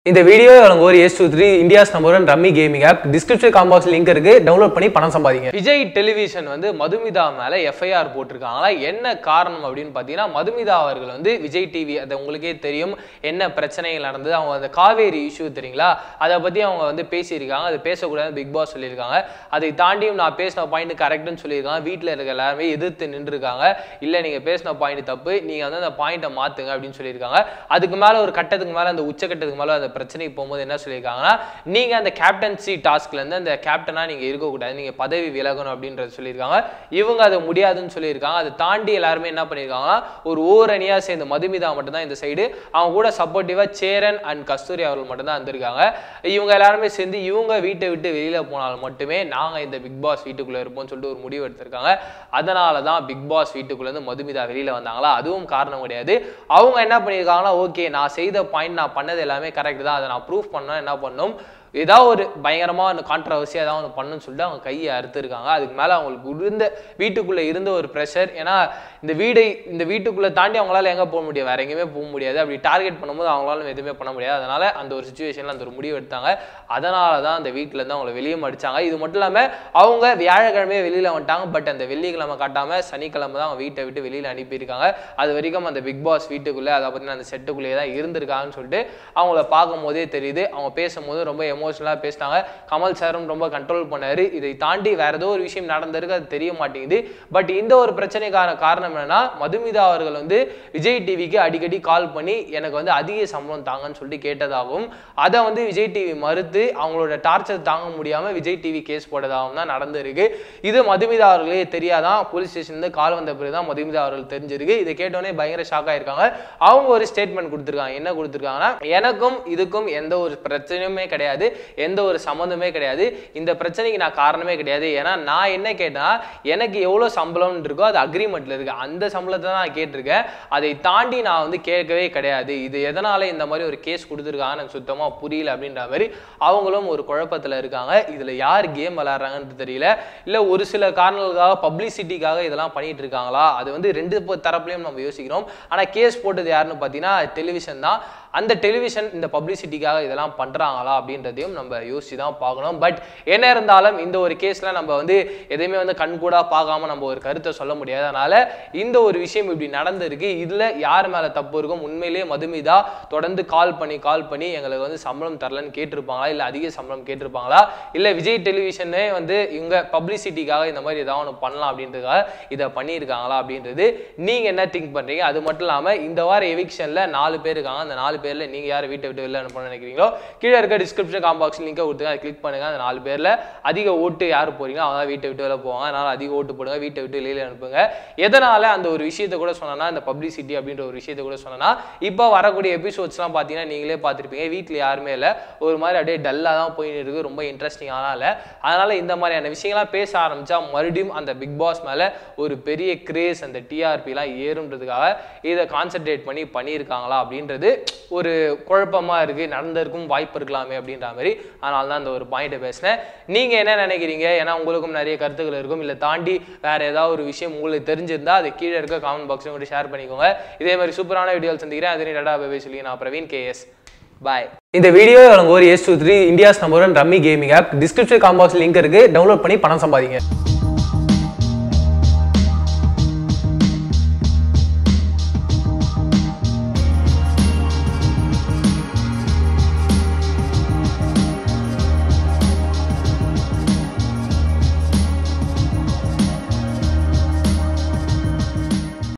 இந்த வீடியோ வழங்க ஒரு S two three India's number one rummy gaming app description காம்பாக்ஸ் லிங்க் இருக்கு டவுன்லோட் பண்ணி பணம் சம்பாதிங்க விஜய் டெலிவிஷன் வந்து மதுமிதா மேல எஃப்ஐஆர் போட்டிருக்காங்களா என்ன காரணம் அப்படின்னு பார்த்தீங்கன்னா மதுமிதா அவர்கள் வந்து விஜய் டிவி அது உங்களுக்கே தெரியும் என்ன பிரச்சனைகள் நடந்தது அவங்க அந்த காவேரி இஷ்யூ தெரியுங்களா அதை பத்தி அவங்க வந்து பேசியிருக்காங்க அது பேசக்கூடாது பிக் பாஸ் சொல்லியிருக்காங்க அதை தாண்டியும் நான் பேசின பாயிண்ட் கரெக்ட்னு சொல்லியிருக்காங்க வீட்டில் இருக்க எல்லாருமே எதிர்த்து நின்றுருக்காங்க இல்லை நீங்க பேசின பாயிண்ட் தப்பு நீங்க வந்து அந்த பாயிண்ட்டை மாத்துங்க அப்படின்னு சொல்லியிருக்காங்க அதுக்கு மேல ஒரு கட்டத்துக்கு மேல அந்த உச்சக்கட்டத்துக்கு மேல அந்த பிரச்சனைக்கு போகும்போது என்ன சொல்லியிருக்காங்கன்னா நீங்க அந்த கேப்டன்சி டாஸ்க்ல இருந்து அந்த கேப்டனா நீங்க இருக்கக்கூடாது நீங்க பதவி விலகணும் அப்படின்றத சொல்லியிருக்காங்க இவங்க அதை முடியாதுன்னு சொல்லியிருக்காங்க அதை தாண்டி எல்லாருமே என்ன பண்ணியிருக்காங்கன்னா ஒரு ஓரணியா சேர்ந்து மதுமிதா மட்டும்தான் இந்த சைடு அவங்க கூட சப்போர்ட்டிவா சேரன் அண்ட் கஸ்தூரி அவர்கள் மட்டும்தான் வந்திருக்காங்க இவங்க எல்லாருமே சேர்ந்து இவங்க வீட்டை விட்டு வெளியில போனால் மட்டுமே நாங்க இந்த பிக் பாஸ் வீட்டுக்குள்ள இருப்போம்னு சொல்லிட்டு ஒரு முடிவு எடுத்திருக்காங்க அதனால தான் பிக் பாஸ் வீட்டுக்குள்ள இருந்து மதுமிதா வெளியில வந்தாங்களா அதுவும் காரணம் கிடையாது அவங்க என்ன பண்ணியிருக்காங்கன்னா ஓகே நான் செய்த பாயிண்ட் நான் பண்ணது எல்லாமே கரெக்ட் தான் அதை நான் ப்ரூஃப் பண்ணா என்ன பண்ணணும் ஏதாவது ஒரு பயங்கரமாக அந்த கான்ட்ரவர்சி ஏதாவது ஒன்று பண்ணுன்னு சொல்லிட்டு அவங்க கையை அறுத்துருக்காங்க அதுக்கு மேலே அவங்களுக்கு இருந்த வீட்டுக்குள்ளே இருந்த ஒரு ப்ரெஷர் ஏன்னா இந்த வீடை இந்த வீட்டுக்குள்ளே தாண்டி அவங்களால எங்கே போக முடியும் வேற எங்கேயுமே போக முடியாது அப்படி டார்கெட் பண்ணும்போது அவங்களால எதுவுமே பண்ண முடியாது அதனால அந்த ஒரு சுச்சுவேஷனில் அந்த ஒரு முடிவு எடுத்தாங்க அதனால தான் அந்த வீட்டிலேருந்து அவங்கள வெளியே அடிச்சாங்க இது மட்டும் இல்லாமல் அவங்க வியாழக்கிழமையே வெளியில் வந்துட்டாங்க பட் அந்த வெள்ளிக்கிழமை காட்டாமல் சனிக்கிழமை தான் அவங்க வீட்டை விட்டு வெளியில் அனுப்பியிருக்காங்க அது வரைக்கும் அந்த பிக் பாஸ் வீட்டுக்குள்ளே அதை பற்றின அந்த செட்டுக்குள்ளேயே தான் இருந்திருக்காங்கன்னு சொல்லிட்டு அவங்கள பார்க்கும் போதே தெரியுது அவங்க பேசும்போது ரொம்ப எமோஷனலாக பேசினாங்க கமல் சாரும் ரொம்ப கண்ட்ரோல் பண்ணாரு இதை தாண்டி வேற ஏதோ ஒரு விஷயம் நடந்திருக்கு அது தெரிய மாட்டேங்குது பட் இந்த ஒரு பிரச்சனைக்கான காரணம் என்னன்னா மதுமிதா அவர்கள் வந்து விஜய் டிவிக்கு அடிக்கடி கால் பண்ணி எனக்கு வந்து அதிக சம்பளம் தாங்கன்னு சொல்லிட்டு கேட்டதாகவும் அதை வந்து விஜய் டிவி மறுத்து அவங்களோட டார்ச்சர் தாங்க முடியாம விஜய் டிவி கேஸ் போட்டதாகவும் தான் நடந்திருக்கு இது மதுமிதா அவர்களே தெரியாதான் போலீஸ் ஸ்டேஷன்ல கால் வந்த பிறகு தான் மதுமிதா அவர்கள் தெரிஞ்சிருக்கு இதை கேட்டோடனே பயங்கர ஷாக் ஆயிருக்காங்க அவங்க ஒரு ஸ்டேட்மெண்ட் கொடுத்துருக்காங்க என்ன கொடுத்துருக்காங்கன்னா எனக்கும் இதுக்கும் எந்த ஒரு பிரச்சனையுமே கிடையாது எந்த ஒரு சம்மந்தமே கிடையாது இந்த பிரச்சனைக்கு நான் காரணமே கிடையாது ஏன்னா நான் என்ன கேட்டேன்னா எனக்கு எவ்வளோ சம்பளம்னு இருக்கோ அது அக்ரிமெண்ட்ல இருக்கு அந்த சம்பளத்தை தான் நான் கேட்டிருக்கேன் அதை தாண்டி நான் வந்து கேட்கவே கிடையாது இது எதனால இந்த மாதிரி ஒரு கேஸ் கொடுத்துருக்காங்க எனக்கு சுத்தமா புரியல அப்படின்ற மாதிரி அவங்களும் ஒரு குழப்பத்துல இருக்காங்க இதுல யார் கேம் விளையாடுறாங்கன்னு தெரியல இல்ல ஒரு சில காரணங்களுக்காக பப்ளிசிட்டிக்காக இதெல்லாம் பண்ணிட்டு இருக்காங்களா அது வந்து ரெண்டு ப- தரப்புலையும் நம்ம யோசிக்கிறோம் ஆனா கேஸ் போட்டது யாருன்னு பார்த்தீங்கன்னா டெலிவிஷன் தான் அந்த டெலிவிஷன் இந்த பப்ளிசிட்டிக்காக இதெல்லாம் பண்றாங்களா அப்படின்றதையும் நம்ம யோசிச்சு தான் பார்க்கணும் பட் என்ன இருந்தாலும் இந்த ஒரு கேஸ்ல நம்ம வந்து எதையுமே வந்து கண்கூடா பார்க்காம நம்ம ஒரு கருத்தை சொல்ல முடியாது அதனால இந்த ஒரு விஷயம் இப்படி நடந்திருக்கு இதுல யார் மேல தப்பு இருக்கும் உண்மையிலேயே மதுமிதா தொடர்ந்து கால் பண்ணி கால் பண்ணி எங்களுக்கு வந்து சம்பளம் தரலன்னு கேட்டிருப்பாங்களா இல்ல அதிக சம்பளம் கேட்டிருப்பாங்களா இல்ல விஜய் டெலிவிஷனே வந்து இவங்க பப்ளிசிட்டிக்காக இந்த மாதிரி ஏதாவது ஒன்று பண்ணலாம் அப்படின்றதுக்காக இதை பண்ணியிருக்காங்களா அப்படின்றது நீங்க என்ன திங்க் பண்றீங்க அது மட்டும் இல்லாம இந்த வார எவிக்ஷன்ல நாலு பேர் இருக்காங்க அந்த நாலு பேர்ல நீங்க யார் வீட்டை விட்டு வெளில அனுப்பணும்னு நினைக்கிறீங்களோ கீழே இருக்க டிஸ்கிரிப்ஷன் காம்பாக்ஸ் லிங்கை கொடுத்துங்க அதை கிளிக் பண்ணுங்க அந்த நாலு பேர்ல அதிக ஓட்டு யார் போறீங்களோ அவங்க தான் வீட்டை விட்டு வெளில போவாங்க அதனால அதிக ஓட்டு போடுங்க வீட்டை விட்டு வெளியில அனுப்புங்க எதனால அந்த ஒரு விஷயத்தை கூட சொன்னா இந்த பப்ளிசிட்டி அப்படின்ற ஒரு விஷயத்தை கூட சொன்னா இப்போ வரக்கூடிய எபிசோட்ஸ்லாம் பார்த்தீங்கன்னா நீங்களே பார்த்துருப்பீங்க வீட்டில் யாருமே இல்லை ஒரு மாதிரி அப்படியே டல்லாக தான் போயிட்டு இருக்கு ரொம்ப இன்ட்ரெஸ்டிங்கான இல்லை அதனால இந்த மாதிரியான விஷயங்கள்லாம் பேச ஆரம்பிச்சா மறுபடியும் அந்த பிக் பாஸ் மேலே ஒரு பெரிய கிரேஸ் அந்த டிஆர்பிலாம் ஏறுன்றதுக்காக இதை கான்சென்ட்ரேட் பண்ணி பண்ணியிருக்காங்களா அப்படின்றது ஒரு குழப்பமா இருக்கு நடந்திருக்கும் வாய்ப்பு இருக்கலாமே அப்படின்ற மாதிரி அதனால தான் அந்த ஒரு பாயிண்ட்டை பேசினேன் நீங்க என்ன நினைக்கிறீங்க ஏன்னா உங்களுக்கும் நிறைய கருத்துக்கள் இருக்கும் இல்லை தாண்டி வேற ஏதாவது ஒரு விஷயம் உங்களுக்கு தெரிஞ்சிருந்தா அதை கீழே இருக்க காமெண்ட் பாக்ஸையும் கூட ஷேர் பண்ணிக்கோங்க இதே மாதிரி சூப்பரான வீடியோவில் சந்திக்கிறேன் அதே டடா பேபே சொல்லி நான் பிரவீன் கேஎஸ் பாய் இந்த வீடியோ வழங்க ஒரு S two three India's number one rummy gaming app description காம்பாக்ஸ் லிங்க் இருக்கு டவுன்லோட் பண்ணி பணம் சம்பாதிங்க